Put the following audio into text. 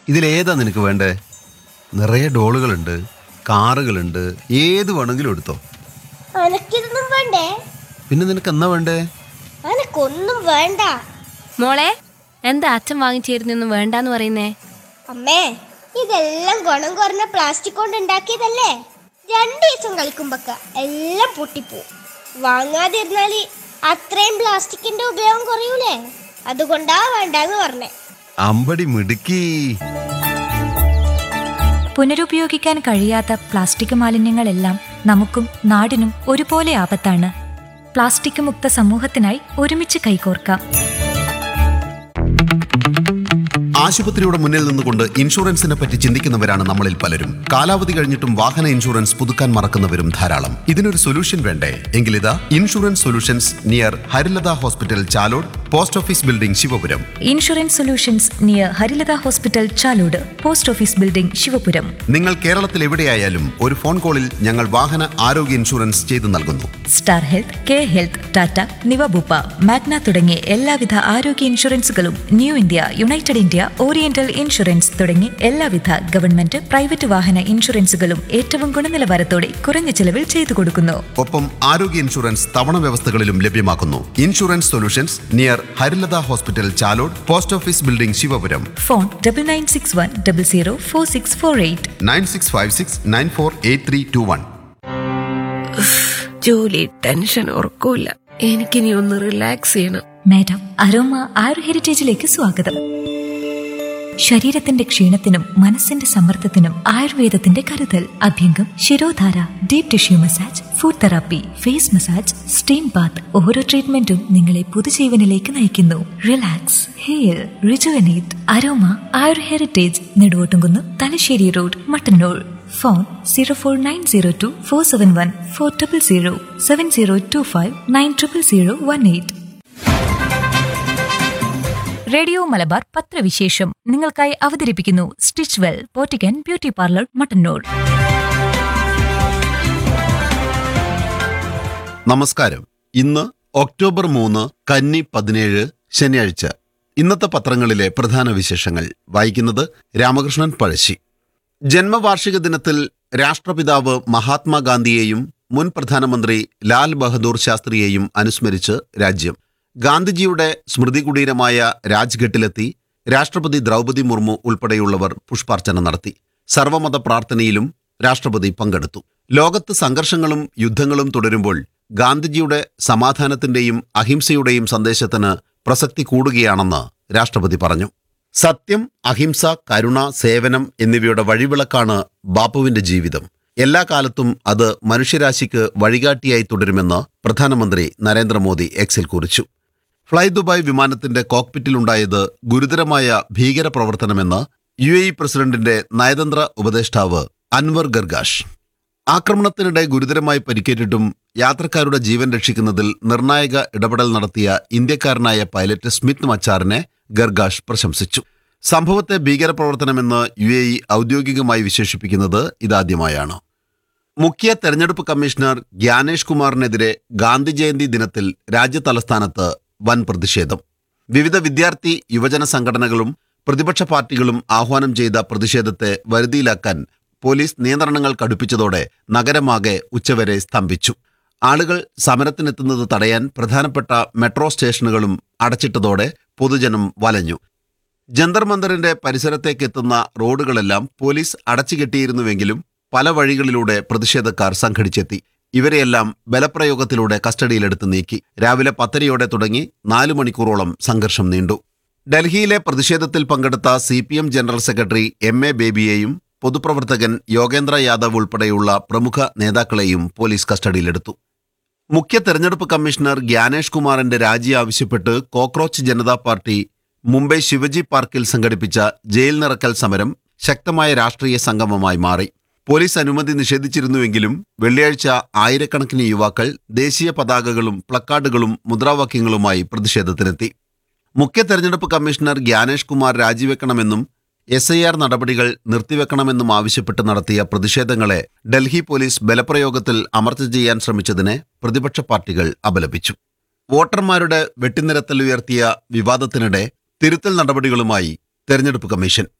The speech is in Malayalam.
ഇതിലേതാ നിനക്ക് വേണ്ടേ നിറയെ ഡോളുകളുണ്ട് കാറുകളുണ്ട് ഏത് വേണമെങ്കിലും എടുത്തോ അനക്കിതൊന്നും വേണ്ടേ പിന്നെ നിനക്ക് എന്നാ വേണ്ടേ അനക്കൊന്നും വേണ്ട മോളെ എന്താ അച്ഛൻ വാങ്ങിച്ചേരുന്നൊന്നും വേണ്ടാന്ന് പറയുന്നേ അമ്മേ ഇതെല്ലാം ഗുണം കുറഞ്ഞ പ്ലാസ്റ്റിക് കൊണ്ട് ഉണ്ടാക്കിയതല്ലേ രണ്ടു ദിവസം കളിക്കുമ്പൊക്കെ എല്ലാം പൊട്ടിപ്പോ വാങ്ങാതിരുന്നാല് അത്രയും പ്ലാസ്റ്റിക്കിന്റെ ഉപയോഗം കുറയൂലേ അതുകൊണ്ടാ വേണ്ടാന്ന് പറഞ്ഞേ അമ്പടി മിടുക്കി പുനരുപയോഗിക്കാൻ കഴിയാത്ത പ്ലാസ്റ്റിക് മാലിന്യങ്ങളെല്ലാം നമുക്കും നാടിനും ഒരുപോലെ ആപത്താണ് പ്ലാസ്റ്റിക് മുക്ത സമൂഹത്തിനായി ഒരുമിച്ച് കൈകോർക്കാം ആശുപത്രിയുടെ മുന്നിൽ നിന്നുകൊണ്ട് ഇൻഷുറൻസിനെ പറ്റി ചിന്തിക്കുന്നവരാണ് നമ്മളിൽ പലരും കാലാവധി കഴിഞ്ഞിട്ടും വാഹന ഇൻഷുറൻസ് പുതുക്കാൻ മറക്കുന്നവരും ധാരാളം ഇതിനൊരു സൊല്യൂഷൻ വേണ്ടേ എങ്കിലിതാ insurance solutions near Harilatha hospital Chalode post office building Sivapuram insurance solutions near Harilatha hospital Chalode post office building Sivapuram നിങ്ങൾ കേരളത്തിൽ എവിടെയായാലും ഒരു ഫോൺ കോളിൽ ഞങ്ങൾ വാഹന ആരോഗ്യ ഇൻഷുറൻസ് ചെയ്തു നൽകുന്നു star health care health Tata Niva Bupa Magna തുടങ്ങിയ എല്ലാവിധ ആരോഗ്യ ഇൻഷുറൻസുകളും new India united India oriental insurance തുടങ്ങി എല്ലാവിധ ഗവൺമെന്റ് പ്രൈവറ്റ് വാഹന ഇൻഷുറൻസുകളും ഏറ്റവും ഗുണനിലവാരത്തോടെ കുറഞ്ഞ ചെലവിൽ ചെയ്തു കൊടുക്കുന്നു ഒപ്പം ആരോഗ്യ ഇൻഷുറൻസ് തവണ വ്യവസ്ഥകളിലും ലഭ്യമാക്കുന്നു insurance solutions near Harilatha hospital Chalode post office building Sivapuram phone double nine six one double zero four six four eight nine six five six nine four eight three two one ജോലി ടെൻഷൻ ഉറക്കൂല എനിക്കിനി ഒന്ന് റിലാക്സ് ചെയ്യണം മാഡം അരോമ ആയുർ ഹെറിറ്റേജിലേക്ക് സ്വാഗതം ശരീരത്തിന്റെ ക്ഷീണത്തിനും മനസ്സിന്റെ സമ്മർദ്ദത്തിനും ആയുർവേദത്തിന്റെ കരുതൽ abhyangam shirodhara deep tissue massage foot therapy face massage steam bath ഓരോ ട്രീറ്റ്മെന്റും നിങ്ങളെ പുതുജീവനിലേക്ക് നയിക്കുന്നു relax hair rejuvenate aroma Ayur heritage Neduvottumkunnu Thalassery road Mattannur phone zero four nine zero two four seven one four triple zero seven zero two five nine triple zero one eight radio Malabar പത്രവിശേഷം നിങ്ങൾക്കായി അവതരിപ്പിക്കുന്നു സ്റ്റിച്ച് വെൽ പോറ്റിക്കൻ ബ്യൂട്ടി പാർലർ മട്ടന്നൂർ നമസ്കാരം ഇന്ന് ഒക്ടോബർ മൂന്ന് കന്നി പതിനേഴ് ശനിയാഴ്ച ഇന്നത്തെ പത്രങ്ങളിലെ പ്രധാന വിശേഷങ്ങൾ വായിക്കുന്നത് രാമകൃഷ്ണൻ പഴശ്ശി ജന്മവാർഷിക ദിനത്തിൽ രാഷ്ട്രപിതാവ് മഹാത്മാഗാന്ധിയെയും മുൻ പ്രധാനമന്ത്രി ലാൽ ബഹദൂർ ശാസ്ത്രിയെയും അനുസ്മരിച്ച് രാജ്യം ഗാന്ധിജിയുടെ സ്മൃതി കുടീരമായ രാജ്ഘട്ടിലെത്തി രാഷ്ട്രപതി ദ്രൗപദി മുർമു ഉൾപ്പെടെയുള്ളവർ പുഷ്പാർച്ചന നടത്തി സർവമത പ്രാർത്ഥനയിലും രാഷ്ട്രപതി പങ്കെടുത്തു ലോകത്ത് സംഘർഷങ്ങളും യുദ്ധങ്ങളും തുടരുമ്പോൾ ഗാന്ധിജിയുടെ സമാധാനത്തിന്റെയും അഹിംസയുടെയും സന്ദേശത്തിന് പ്രസക്തി കൂടുകയാണെന്ന് രാഷ്ട്രപതി പറഞ്ഞു സത്യം അഹിംസ കരുണ സേവനം എന്നിവയുടെ വഴിവിളക്കാണ് ബാപ്പുവിന്റെ ജീവിതം എല്ലാ കാലത്തും അത് മനുഷ്യരാശിക്ക് വഴികാട്ടിയായി തുടരുമെന്ന് പ്രധാനമന്ത്രി നരേന്ദ്രമോദി എക്സിൽ കുറിച്ചു ഫ്ലൈ ദുബായ് വിമാനത്തിന്റെ കോക്പിറ്റിലുണ്ടായത് ഗുരുതരമായ ഭീകരപ്രവർത്തനമെന്ന് യു എ ഇ പ്രസിഡന്റിന്റെ നയതന്ത്ര ഉപദേഷ്ടാവ് അൻവർ ഗർഗാഷ് ആക്രമണത്തിനിടെ ഗുരുതരമായി പരിക്കേറ്റിട്ടും യാത്രക്കാരുടെ ജീവൻ രക്ഷിക്കുന്നതിൽ നിർണായക ഇടപെടൽ നടത്തിയ ഇന്ത്യക്കാരനായ പൈലറ്റ് സ്മിത്ത് മച്ചാറിനെ ഗർഗാഷ് പ്രശംസിച്ചു സംഭവത്തെ ഭീകരപ്രവർത്തനമെന്ന് യു എ ഇ ഔദ്യോഗികമായി വിശേഷിപ്പിക്കുന്നത് ഇതാദ്യമായാണ് മുഖ്യ തെരഞ്ഞെടുപ്പ് കമ്മീഷണർ ഗ്യാനേഷ് കുമാറിനെതിരെ ഗാന്ധി ജയന്തി ദിനത്തിൽ രാജ്യതലസ്ഥാനത്ത് വൻ പ്രതിഷേധം വിവിധ വിദ്യാർത്ഥി യുവജന സംഘടനകളും പ്രതിപക്ഷ പാർട്ടികളും ആഹ്വാനം ചെയ്ത പ്രതിഷേധത്തെ വരുതിയിലാക്കാൻ പോലീസ് നിയന്ത്രണങ്ങൾ കടുപ്പിച്ചതോടെ നഗരമാകെ ഉച്ചവരെ സ്തംഭിച്ചു ആളുകൾ സമരത്തിനെത്തുന്നത് തടയാൻ പ്രധാനപ്പെട്ട മെട്രോ സ്റ്റേഷനുകളും അടച്ചിട്ടതോടെ പൊതുജനം വലഞ്ഞു ജന്തർ മന്ദറിന്റെ പരിസരത്തേക്ക് എത്തുന്ന റോഡുകളെല്ലാം പോലീസ് അടച്ചുകെട്ടിയിരുന്നുവെങ്കിലും പല വഴികളിലൂടെ പ്രതിഷേധക്കാർ സംഘടിച്ചെത്തി ഇവരെയെല്ലാം ബലപ്രയോഗത്തിലൂടെ കസ്റ്റഡിയിലെടുത്ത് നീക്കി രാവിലെ പത്തരയോടെ തുടങ്ങി നാലു മണിക്കൂറോളം സംഘർഷം നീണ്ടു ഡൽഹിയിലെ പ്രതിഷേധത്തിൽ പങ്കെടുത്ത C P M general secretary M A ബേബിയെയും പൊതുപ്രവർത്തകൻ യോഗേന്ദ്ര യാദവ് ഉൾപ്പെടെയുള്ള പ്രമുഖ നേതാക്കളെയും പോലീസ് കസ്റ്റഡിയിലെടുത്തു മുഖ്യ തെരഞ്ഞെടുപ്പ് കമ്മീഷണർ ഗ്യാനേഷ് കുമാറിന്റെ രാജി ആവശ്യപ്പെട്ട് കോക്രോച്ച് ജനതാ പാർട്ടി മുംബൈ ശിവജി പാർക്കിൽ സംഘടിപ്പിച്ച ജയിൽ നിറക്കൽ സമരം ശക്തമായ രാഷ്ട്രീയ സംഗമമായി മാറി പോലീസ് അനുമതി നിഷേധിച്ചിരുന്നുവെങ്കിലും വെള്ളിയാഴ്ച ആയിരക്കണക്കിന് യുവാക്കൾ ദേശീയ പതാകകളും പ്ലക്കാർഡുകളും മുദ്രാവാക്യങ്ങളുമായി പ്രതിഷേധത്തിനെത്തി മുഖ്യ തെരഞ്ഞെടുപ്പ് കമ്മീഷണർ ഗ്യാനേഷ് കുമാർ രാജിവെക്കണമെന്നും എസ് ഐ ആർ നടപടികൾ നിർത്തിവെക്കണമെന്നും ആവശ്യപ്പെട്ട് നടത്തിയ പ്രതിഷേധങ്ങളെ ഡൽഹി പോലീസ് ബലപ്രയോഗത്തിൽ അമർച്ച ചെയ്യാൻ ശ്രമിച്ചതിനെ പ്രതിപക്ഷ പാർട്ടികൾ അപലപിച്ചു വോട്ടർമാരുടെ വെട്ടിനിരത്തൽ ഉയർത്തിയ വിവാദത്തിനിടെ തിരുത്തൽ നടപടികളുമായി തെരഞ്ഞെടുപ്പ് കമ്മീഷൻ